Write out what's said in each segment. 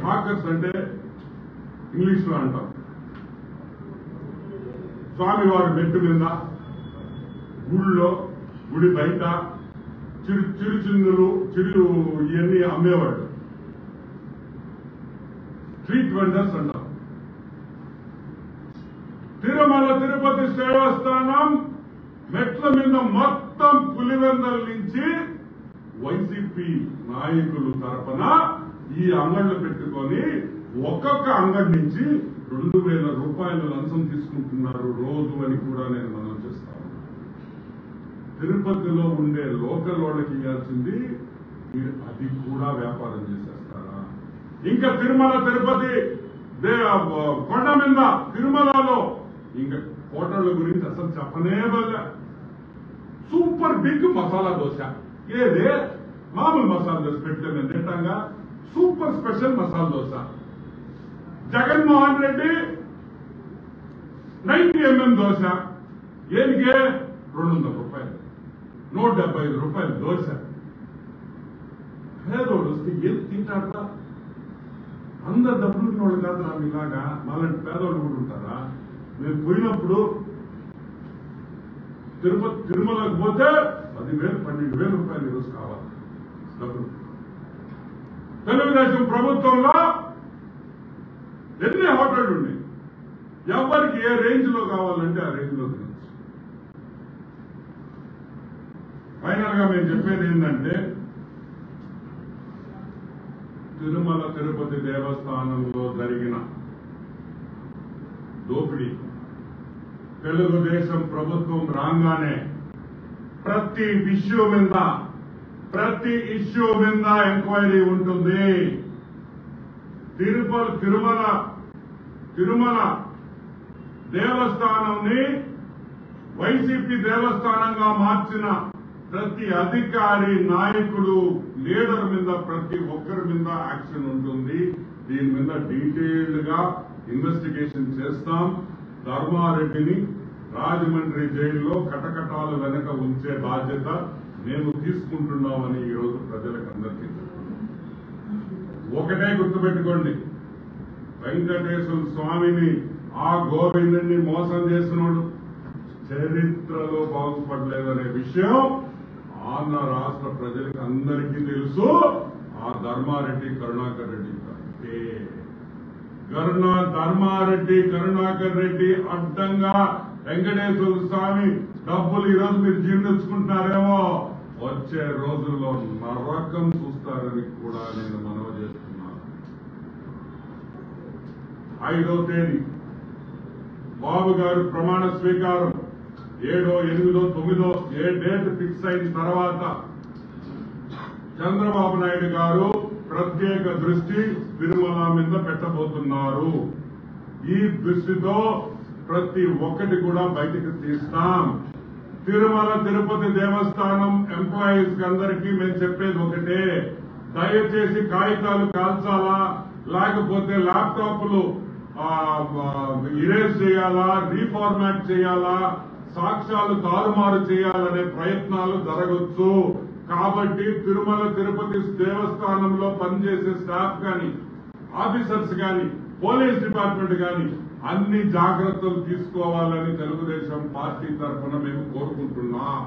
Hawkers అంటే English లో అంటాం స్వామివారి మెట్టు మీద గుళ్ళో గుడి బయట చిరు చిరు చిన్నులు చిరు ఇవన్నీ అమ్మేవాళ్ళు స్ట్రీట్ వెండర్స్ అంటాం తిరుమల తిరుపతి దేవస్థానం మెట్ల మీద మొత్తం పులివెందల నుంచి వైసీపీ నాయకులు తరపున ఈ అంగళ్ళు పెట్టుకొని ఒక్కొక్క అంగడి నుంచి రెండు వేల రూపాయల లంచం తీసుకుంటున్నారు రోజు అని కూడా నేను మనం చేస్తాను తిరుపతిలో ఉండే లోకల్ వాళ్ళకి ఇవ్వాల్సింది మీరు అది కూడా వ్యాపారం చేసేస్తారా ఇంకా తిరుమల తిరుపతి దే- కొండ మీద తిరుమలలో ఇంకా హోటళ్ళ గురించి అసలు చెప్పనే వల్ల సూపర్ బిగ్ మసాలా దోశ ఏదే మామూలు మసాలా దోశ పెట్టాను నేను తింటాగా super special masala dosa Jaganmohan Reddy ninety MM dosa ఏదికే రెండు వందల రూపాయలు నూట డెబ్బై ఐదు రూపాయలు దోశ పేదోడు వస్తే ఏం తింటాడరా అందరు డబ్బులు ఉన్నవాడు కాదు నాకు ఇలాగా మాలాంటి పేదవాళ్ళు కూడా ఉంటారా మేము పోయినప్పుడు తిరుపతి తిరుమలకు పోతే పదివేలు పన్నెండు వేల రూపాయలు ఈరోజు కావాలి డబ్బులు తెలుగుదేశం ప్రభుత్వంలో ఎన్ని హోటళ్ళు ఉన్నాయి ఎవరికి ఏ రేంజ్ లో కావాలంటే ఆ రేంజ్ లో తినచ్చు ఫైనల్ గా మేము చెప్పేది ఏంటంటే తిరుమల తిరుపతి దేవస్థానంలో జరిగిన దోపిడీ తెలుగుదేశం ప్రభుత్వం రాగానే ప్రతి ఇష్యూ మీద ప్రతి ఇష్యూ మీద ఎంక్వైరీ ఉంటుంది తిరుపతి తిరుమల తిరుమల దేవస్థానంని వైసీపీ దేవస్థానంగా మార్చిన ప్రతి అధికారి నాయకుడు లీడర్ మీద ప్రతి ఒక్కరి మీద యాక్షన్ ఉంటుంది దీని మీద డీటెయిల్డ్ గా ఇన్వెస్టిగేషన్ చేస్తాం ధర్మారెడ్డిని రాజమండ్రి జైల్లో కటకటాల వెనక ఉంచే బాధ్యత మేము తీసుకుంటున్నామని ఈ రోజు ప్రజలకు అందరికీ చెప్తున్నాం ఒకటే గుర్తుపెట్టుకోండి వెంకటేశ్వర స్వామిని ఆ గోవిందుని మోసం చేసినోడు చరిత్రలో బాగుపడలేదనే విషయం ఆంధ్ర రాష్ట్ర ప్రజలకు అందరికీ తెలుసు ఆ ధర్మారెడ్డి కరుణాకర్ రెడ్డి కంటే కరుణ ధర్మారెడ్డి కరుణాకర్ రెడ్డి అడ్డంగా వెంకటేశ్వర స్వామి డబ్బులు ఈరోజు మీరు జీర్ణించుకుంటున్నారేమో వచ్చే రోజుల్లో నరకం చూస్తారని కూడా నేను మనవి చేస్తున్నాను ఐదో తేదీ బాబు గారు ప్రమాణ స్వీకారం ఏడో ఎనిమిదో తొమ్మిదో ఏ డేట్ ఫిక్స్ అయిన తర్వాత చంద్రబాబు నాయుడు గారు ప్రత్యేక దృష్టి తిరుమల మీద పెట్టబోతున్నారు ఈ దృష్టితో ప్రతి ఒక్కటి కూడా బయటికి తీస్తాం తిరుమల తిరుపతి దేవస్థానం ఎంప్లాయీస్ అందరికీ మేము చెప్పేది ఒకటే దయచేసి కాగితాలు కాల్చాలా లేకపోతే ల్యాప్టాప్లు ఇరేజ్ చేయాలా రీఫార్మాట్ చేయాలా సాక్ష్యాలు తారుమారు చేయాలనే ప్రయత్నాలు జరగచ్చు కాబట్టి తిరుమల తిరుపతి దేవస్థానంలో పనిచేసే స్టాఫ్ కానీ ఆఫీసర్స్ కానీ పోలీస్ డిపార్ట్మెంట్ కానీ అన్ని జాగ్రత్తలు తీసుకోవాలని తెలుగుదేశం పార్టీ తరఫున మేము కోరుకుంటున్నాం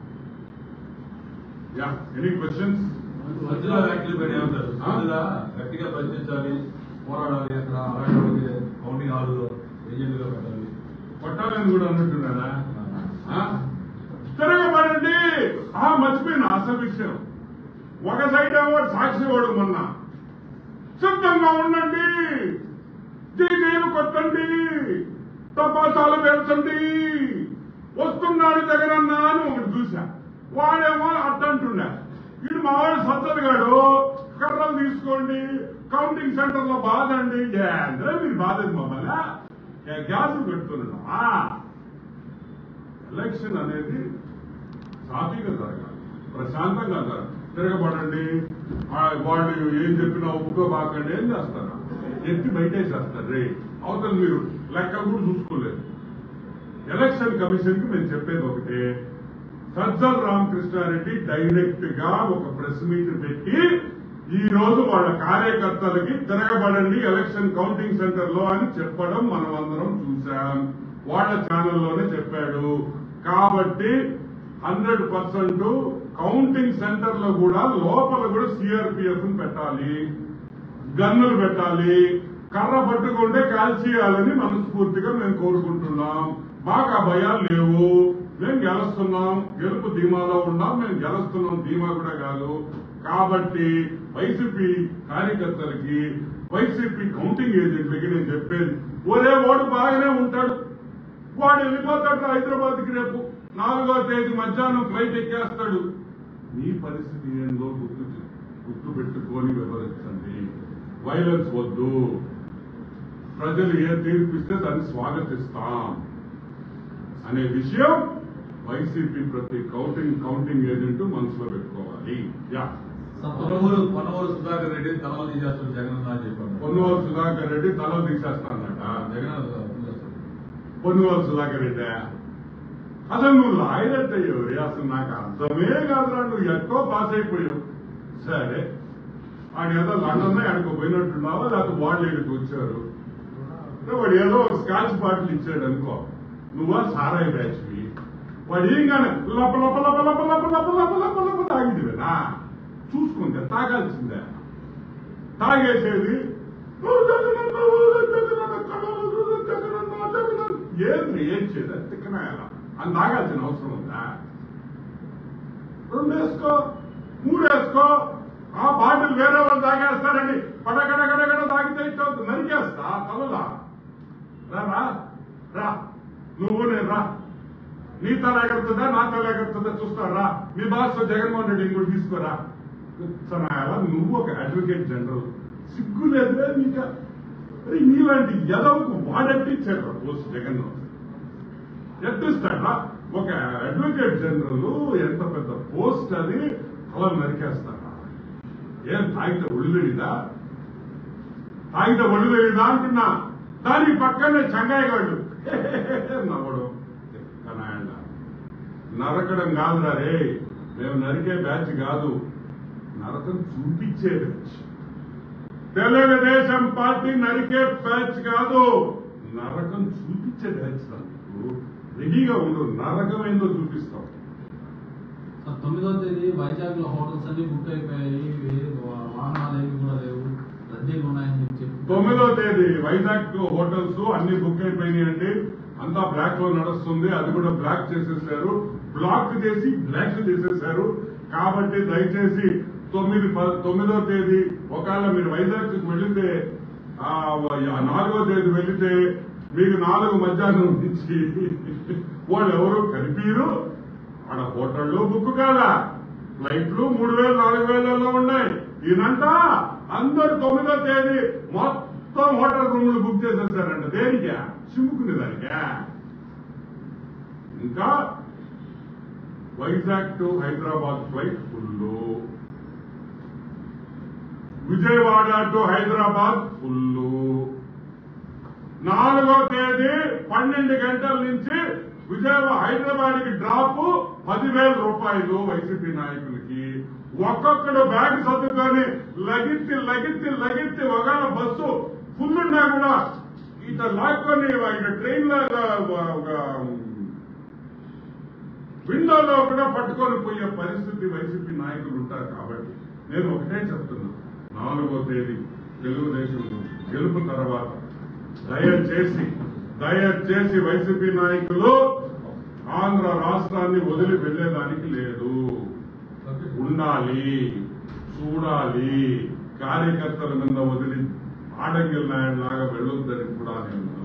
యా ఎనీ క్వశ్చన్స్ మధ్యలో వ్యాఖ్యలు పెట్టి ఏమంటారు మధ్యలో గట్టిగా ప్రశ్నించాలి పోరాడాలి అక్కడ అలాంటి వాళ్ళకి కౌంటింగ్ హాల్లో ఏజెంట్గా పెట్టాలి కొట్టాలని కూడా అన్నట్టున్నారా ఆ? తిరగబడండి ఆ మర్చిపోయిన అసలు విషయం ఒక సైడ్ ఏమో సాక్షి వాడు మొన్న సిద్ధంగా ఉండండి జీజీలు కొట్టండి తపాసాలు పేర్చండి వస్తున్నాడు జగనన్న అని ఒకటి చూసా వాడేమో అట్టంటుండే వీడు మా వాడు సత్తలుగాడు కర్రలు తీసుకోండి కౌంటింగ్ సెంటర్ లో బాధండి ఏంద్రా మీరు బాధది మమ్మల్ని ఏ గ్యాస్ పెడుతున్నాడా ఎలక్షన్ అనేది సాఫీగా జరగాలి ప్రశాంతంగా జరగాలి తిరగబడండి ఆ, వాళ్ళు ఏం చెప్పినా ఒప్పుకోబాకండి ఏం చేస్తారా ఎత్తి బయటేసేస్తారు రే అవతల మీరు లెక్క కూడా చూసుకోలేదు ఎలక్షన్ కమిషన్ కి మేము చెప్పేది ఒకటే సజ్జల రామకృష్ణారెడ్డి డైరెక్ట్ గా ఒక ప్రెస్ మీట్ పెట్టి ఈ రోజు వాళ్ళ కార్యకర్తలకి తిరగబడండి ఎలక్షన్ కౌంటింగ్ సెంటర్ లో అని చెప్పడం మనం అందరం చూసాం వాళ్ళ ఛానల్లోనే చెప్పాడు కాబట్టి హండ్రెడ్ పర్సెంట్ కౌంటింగ్ సెంటర్ లో కూడా లోపల కూడా సిఆర్పిఎఫ్ పెట్టాలి గన్నులు పెట్టాలి కర్ర పట్టుకుంటే కాల్చేయాలని మనస్ఫూర్తిగా మేము కోరుకుంటున్నాం మాకు ఆ భయాలు లేవు మేము గెలుస్తున్నాం గెలుపు ధీమాలో ఉన్నాం మేము గెలుస్తున్నాం ధీమా కూడా కాదు కాబట్టి వైసీపీ కార్యకర్తలకి వైసీపీ కౌంటింగ్ ఏజెంట్లకి నేను చెప్పేది ఒరే వాడు బాగానే ఉంటాడు వాడు వెళ్ళిపోతాడు హైదరాబాద్ కి రేపు నాలుగో తేదీ మధ్యాహ్నం ఫ్లైట్ ఎక్కేస్తాడు మీ పరిస్థితి ఏందో గుర్తు గుర్తు పెట్టుకొని వివరించండి వైలెన్స్ వద్దు ప్రజలు ఏ తీర్పిస్తే దాన్ని స్వాగతిస్తాం అనే విషయం వైసీపీ ప్రతి కౌంటింగ్ కౌంటింగ్ ఏజెంట్ మనసులో పెట్టుకోవాలి యా పొన్నమూరు పొన్నమూరు సుధాకర్ రెడ్డి తలలు తీసేస్తాడు జగన్ అన్న అని చెప్పాను పొన్నువారు సుధాకర్ రెడ్డి తల తీసేస్తానట జగన్ తీసేస్తాడు. పొన్నువారు సుధాకర్ రెడ్డి అసలు నువ్వు లాయర్ అయ్యావు అసలు నాకు అర్థమే కాదురా నువ్వు ఎక్కువ పాస్ అయిపోయావు సరే ఆడ ఏదో లండన్ ఆడికి పోయినట్టున్నావా లేకపోతే వాళ్ళు ఇక్కడికి వచ్చారు అంటే వాడు ఏదో ఒక స్కాచ్ బాటిల్ ఇచ్చాడు అనుకో నువ్వా సారాయి బ్యాచ్వి వాడు ఏం కానీ లప లప లప లప లప లప లప లప లప తాగిందివేనా చూసుకుంటే తాగాల్సిందే తాగేసేది "ఓ జగనన్న, ఓ జగనన్న, కలవరు, జగనన్న, జగనన్న." ఏంది ఏం చేయదు తిక్కనాయాల అని తాగాల్సిన అవసరం ఉందా రెండు వేసుకో మూడు వేసుకో ఆ బాటిల్ వేరే వాళ్ళు తాగేస్తారండి పడగడగడగడ తాగితే ఇట్లా నరికేస్తా తలలా రా రా రా నువ్వు నేను రా నీ తల ఎగరుతుందా నా తల ఎగరుతుందా చూస్తా రా మీ బాస్ జగన్మోహన్ రెడ్డి ఇంకోటి తీసుకోరా కూర్చోనాయాలా నువ్వు ఒక అడ్వకేట్ జనరల్ సిగ్గు లేదురా నీక అరే నీలాంటి ఎదవకు వాడట్టించాడు పోస్ట్ జగన్ ఎట్టిస్తాడా ఒక అడ్వకేట్ జనరల్ ఎంత పెద్ద పోస్ట్ అది అలా నరికేస్తాడా ఏం తాగితే ఒళ్ళు తెలీదా తాగితే ఒళ్ళు తెలీదా అంటున్నా దాని పక్కనే చంగాయి గాళ్ళు నవ్వడం కనాయండ నరకడం కాదురా రే మేము నరికే బ్యాచ్ కాదు నరకం చూపించే బ్యాచ్ తెలుగుదేశం పార్టీ నరికే బ్యాచ్ కాదు నరకం చూపించే బ్యాచ్ నాకు రెడీగా ఉండు నరకం ఏందో చూపిస్తాం సార్ తొమ్మిదో తేదీ వైజాగ్ లో హోటల్స్ అన్ని బుక్ అయిపోయాయి ఏ వాహనాలు ఏవి కూడా లేవు రద్దీగా ఉన్నాయని చెప్పి చెప్పి తొమ్మిదో తేదీ వైజాగ్ హోటల్స్ అన్ని బుక్ అయిపోయినాయండి అంతా బ్లాక్ లో నడుస్తుంది అది కూడా బ్లాక్ చేసేసారు బ్లాక్ చేసి బ్లాక్ చేసేసారు కాబట్టి దయచేసి తొమ్మిది ప- తొమ్మిదో తేదీ ఒకవేళ మీరు వైజాగ్ వెళితే ఆ ఆ నాలుగో తేదీ వెళితే మీకు నాలుగు మధ్యాహ్నం నుంచి వాళ్ళు ఎవరు కనిపించరు ఆడ హోటళ్ళు బుక్ కాదా ఫ్లైట్లు మూడు వేలు నాలుగు వేలలో ఉన్నాయి ఈయనంట అందరు తొమ్మిదో తేదీ మొత్తం హోటల్ రూమ్లు బుక్ చేసేసారంట దేనికా చిమ్ముకునే దానికా ఇంకా Vizag to Hyderabad flight full Vijayawada to Hyderabad full నాలుగో తేదీ పన్నెండు గంటల నుంచి విజయవాడ హైదరాబాద్ కి డ్రాప్ పదివేల రూపాయలు వైసీపీ నాయకులకి ఒక్కొక్కడు బ్యాగ్ సర్దుకొని లగిత్తి లగిత్తి లగిత్తి ఒకవేళ బస్సు ఫుల్ ఉన్నా కూడా ఇట లాక్కొని ఇట ట్రైన్ లాగా ఒక విండోలో కూడా పట్టుకొని పోయే పరిస్థితి వైసీపీ నాయకులు ఉంటారు కాబట్టి నేను ఒకటే చెప్తున్నా నాలుగో తేదీ తెలుగుదేశం గెలుపు తర్వాత దయచేసి దయచేసి వైసీపీ నాయకులు ఆంధ్ర రాష్ట్రాన్ని వదిలి వెళ్లేదానికి లేదు ఉండాలి చూడాలి కార్యకర్తల మీద వదిలి ఆడంగిల్ నాయుడు లాగా వెళ్ళొద్దని కూడా నేను